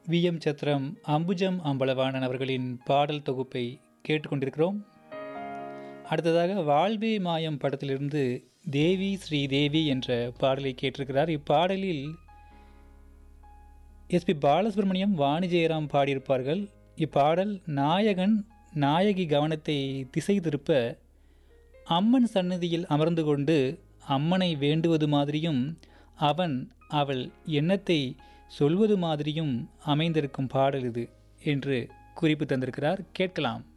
we M Chathiram Ambujam Ambalavanan அவர்களின் பாடல் தொகுப்பை கேட்டுக்கொண்டிருக்கிறோம் அடுத்ததாக வாழ்வே மாயம் படத்திலிருந்து தேவி ஸ்ரீ தேவி என்ற பாடலை கேட்டிருக்கிறார் இப்பாடலில் எஸ்பி பாலசுப்ரமணியம் வாணி ஜெயராம் பாடியிருப்பார்கள் இப்பாடல் நாயகன் நாயகி கவனத்தை திசை திருப்ப அம்மன் சன்னதியில் அமர்ந்து கொண்டு அம்மனை வேண்டுவது மாதிரியும் அவன் அவள் எண்ணத்தை சொல்வது மாதிரியும் அமைந்திருக்கும் பாடல் இது என்று குறிப்பு தந்திருக்கிறார் கேட்கலாம்